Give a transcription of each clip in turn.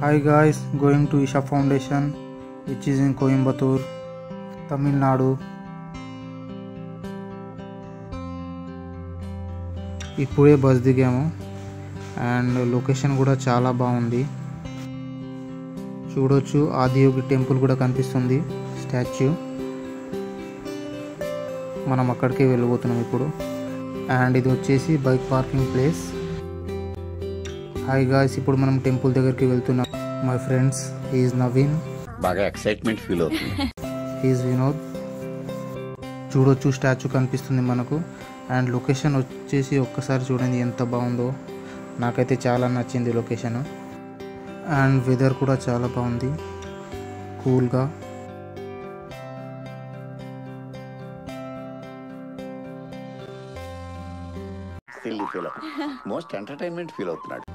Hi guys, going to Isha Foundation, which is in Coimbatore, Tamil Nadu. ఇప్పుడే bus దిగాము and location కూడా చాలా బాగుంది చూడొచ్చు ఆదియోగి టెంపుల్ కూడా కనిపిస్తుంది స్టాచ్యూ మనం అక్కడికే వెళ్ళిపోతున్నాం ఇప్పుడు అండ్ ఇది వచ్చేసి bike parking place hi guys ఇప్పుడు మనం టెంపుల్ దగ్గరికి వెళ్తున్నాం మై ఫ్రెండ్స్ ఈజ్ నవీన్ బాగా ఎక్సైట్మెంట్ ఫీల్ అవుతుంది ఈజ్ వినోద్ చూడొచ్చు స్టాచ్యూ కనిపిస్తుంది మనకు అండ్ లొకేషన్ వచ్చేసి ఒక్కసారి చూడండి ఎంత బాగుందో నాకైతే చాలా నచ్చింది లొకేషన్ అండ్ వెదర్ కూడా చాలా బాగుంది కూల్గా silly feel most entertainment feel అవుతున్నాడు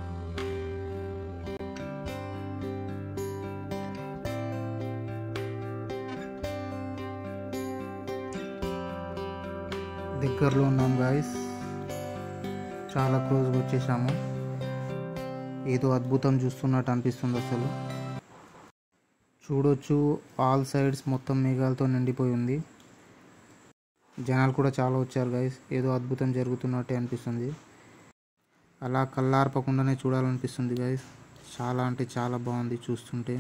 దగ్గరలో ఉన్నాం గాయస్ చాలా క్లోజ్గా వచ్చేసాము ఏదో అద్భుతం చూస్తున్నట్టు అనిపిస్తుంది అసలు చూడొచ్చు ఆల్ సైడ్స్ మొత్తం మేఘాలతో నిండిపోయి ఉంది జనాలు కూడా చాలా వచ్చారు గైస్ ఏదో అద్భుతం జరుగుతున్నట్టే అనిపిస్తుంది అలా కళ్ళార్పకుండానే చూడాలనిపిస్తుంది గైస్ చాలా అంటే చాలా బాగుంది చూస్తుంటే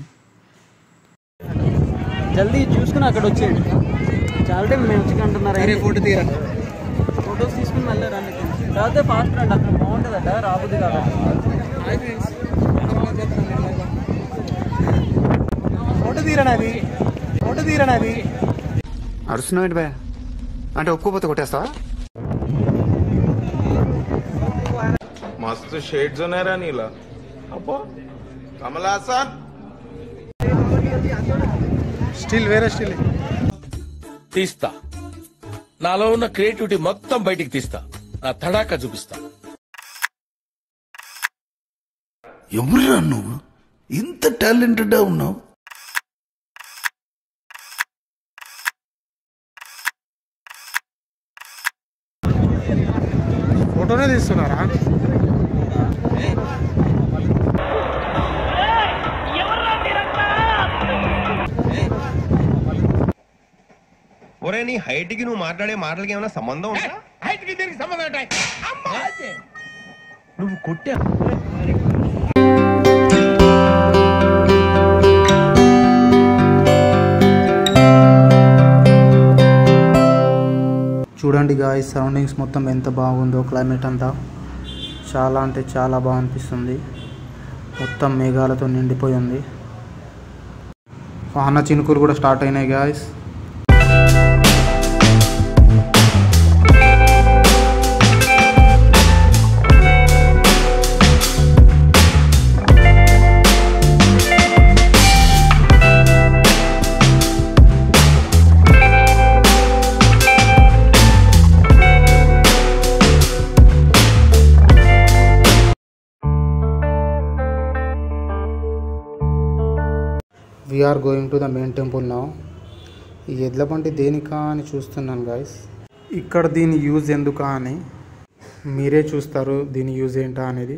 జల్దీ చూసుకుని అక్కడ వచ్చేయండి చాలా టైం మేము వచ్చి అంటున్నారు ఫోటో తీరా ఫోటోస్ తీసుకుని మళ్ళీ రండి తర్వాత ఫాస్ట్ రండి అక్కడ బాగుంటుందట రాబుద్ది కాబట్టి ఫోటో తీరనాది ఫోటో తీరనాది అరుస్తున్నావు భయ అంటే ఒప్పుకోపోతే కొట్టేస్తావా मस्त शेड जो नाही राणीला अप्पा कमला असा స్టిల్ వేరే స్టిల్ తీస్తా నాలో ఉన్న క్రియేటివిటీ మొత్తం బయటికి తీస్తా నా తడాకా చూపిస్తా ఎవరురా నువ్వు ఇంత టాలెంటెడ్ ఉన్నావు ఫోటోనే తీస్తున్నారా ఒరే నీ హైట్ కి నువ్వు మాట్లాడే మాటలకి ఏమైనా సంబంధం ఉందా హైట్ కి దీనికి సంబంధం ఉంటాయి నువ్వు కొట్టా చూడండి గాయ సరౌండింగ్స్ మొత్తం ఎంత బాగుందో క్లైమేట్ అంతా చాలా అంటే చాలా బాగా అనిపిస్తుంది మొత్తం మేఘాలతో నిండిపోయి ఉంది వాన చినుకులు కూడా స్టార్ట్ అయినాయి guys we're going to the main temple నా ఈ ఎడ్ల బండి దేనికా అని చూస్తున్నాను గాయస్ ఇక్కడ దీని యూజ్ ఎందుకా అని మీరే చూస్తారు దీని యూజ్ ఏంటా అనేది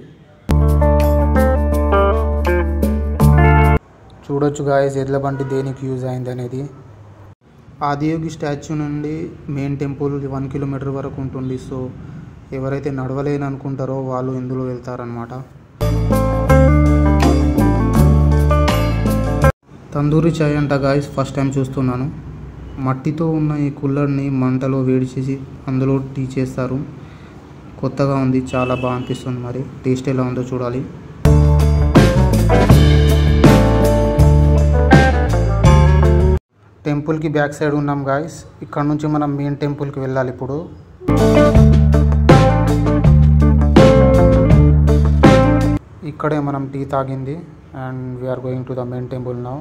చూడొచ్చు గాయస్ ఎడ్ల బండి దేనికి యూజ్ అయింది అనేది ఆదియోగి స్టాచ్యూ నుండి మెయిన్ టెంపుల్ వన్ కిలోమీటర్ వరకు ఉంటుంది సో ఎవరైతే నడవలేని అనుకుంటారో వాళ్ళు ఇందులో వెళ్తారనమాట తందూరి చాయ్ అంట గాయస్ ఫస్ట్ టైం చూస్తున్నాను మట్టితో ఉన్న ఈ కుల్లర్ని మంటలో వేడి చేసి అందులో టీ చేస్తారు కొత్తగా ఉంది చాలా బాగా అనిపిస్తుంది మరి టేస్ట్ ఎలా ఉందో చూడాలి టెంపుల్కి బ్యాక్ సైడ్ ఉన్నాం గాయస్ ఇక్కడ నుంచి మనం మెయిన్ టెంపుల్కి వెళ్ళాలి ఇప్పుడు ఇక్కడే మనం టీ తాగింది and we're going to the main temple now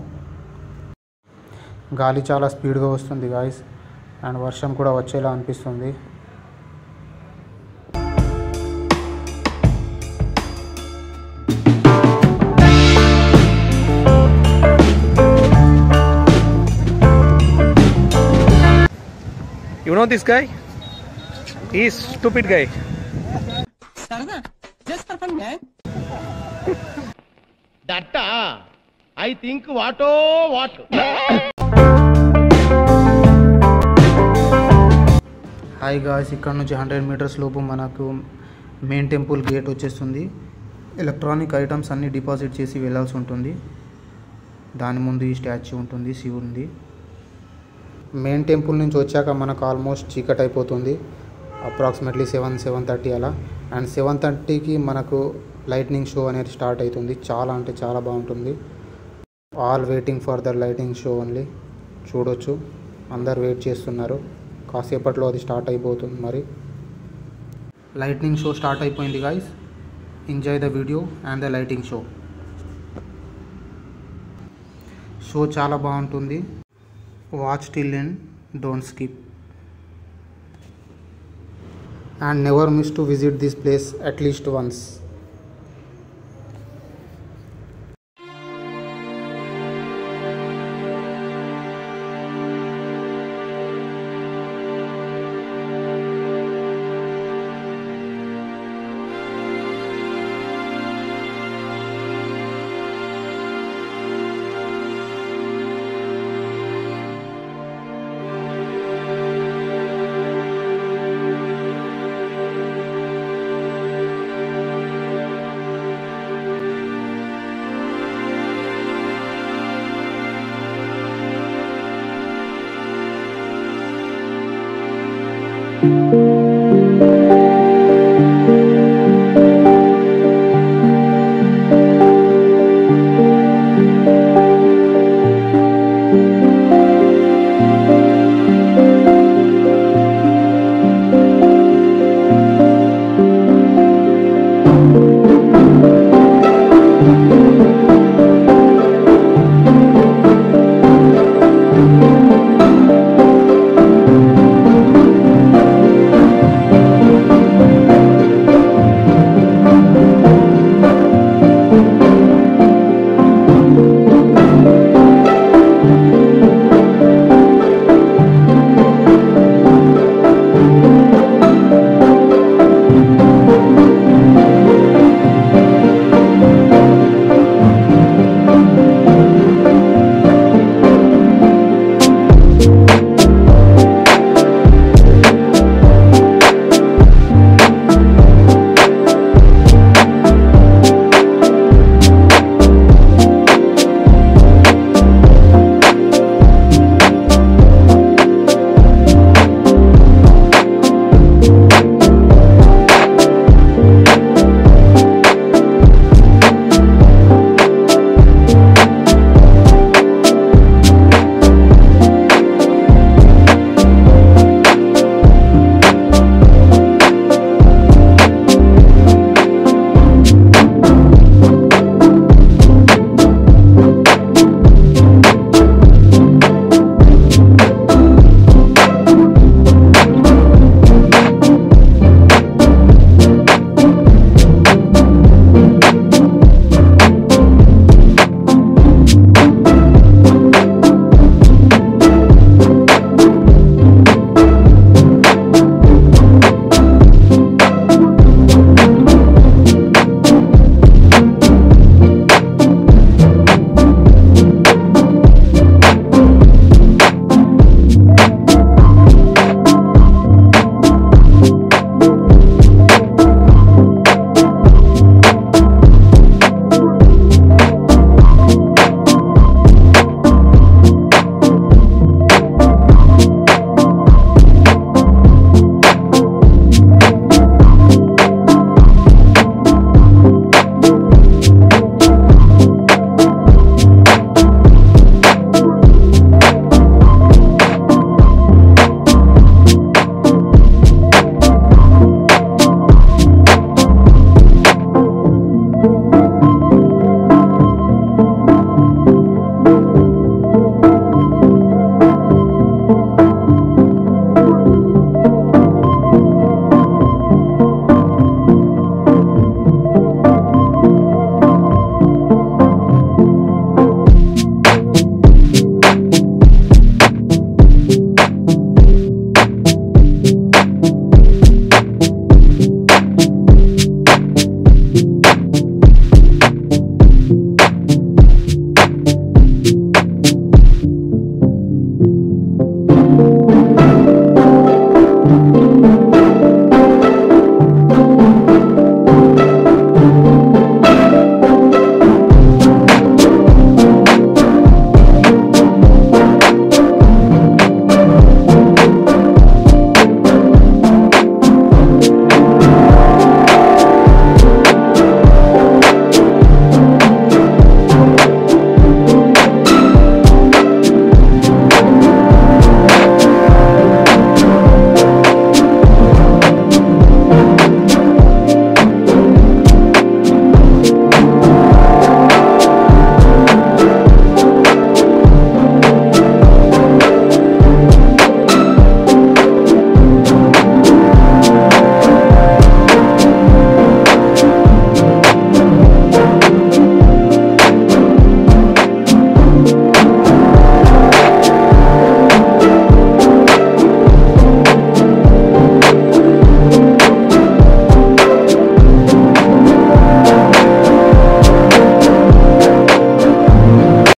గాలి చాలా స్పీడ్గా వస్తుంది గాయస్ అండ్ వర్షం కూడా వచ్చేలా అనిపిస్తుంది యు నో దిస్ గాయ్ ఈ స్టూపిడ్ గాయ్ దట్టా ఐ థింక్ వాటో వాట్ హాయ్ గాయ్స్ ఇక్కడ నుంచి హండ్రెడ్ మీటర్స్ లోపు మనకు మెయిన్ టెంపుల్ గేట్ వచ్చేస్తుంది ఎలక్ట్రానిక్ ఐటమ్స్ అన్నీ డిపాజిట్ చేసి వెళ్ళాల్సి ఉంటుంది దాని ముందు ఈ స్టాచ్యూ ఉంటుంది శివుంది మెయిన్ టెంపుల్ నుంచి వచ్చాక మనకు ఆల్మోస్ట్ చీకట్ అయిపోతుంది అప్రాక్సిమేట్లీ సెవెన్ సెవెన్ థర్టీ అలా అండ్ సెవెన్ థర్టీకి మనకు లైట్నింగ్ షో అనేది స్టార్ట్ అవుతుంది చాలా అంటే చాలా బాగుంటుంది all waiting for the lighting show only చూడొచ్చు అందరు వెయిట్ చేస్తున్నారు కాసేపట్లో అది స్టార్ట్ అయిపోతుంది మరి లైట్నింగ్ షో స్టార్ట్ అయిపోయింది guys enjoy the video and the lighting show show చాలా బాగుంటుంది watch till and don't skip and never miss to visit this place at least once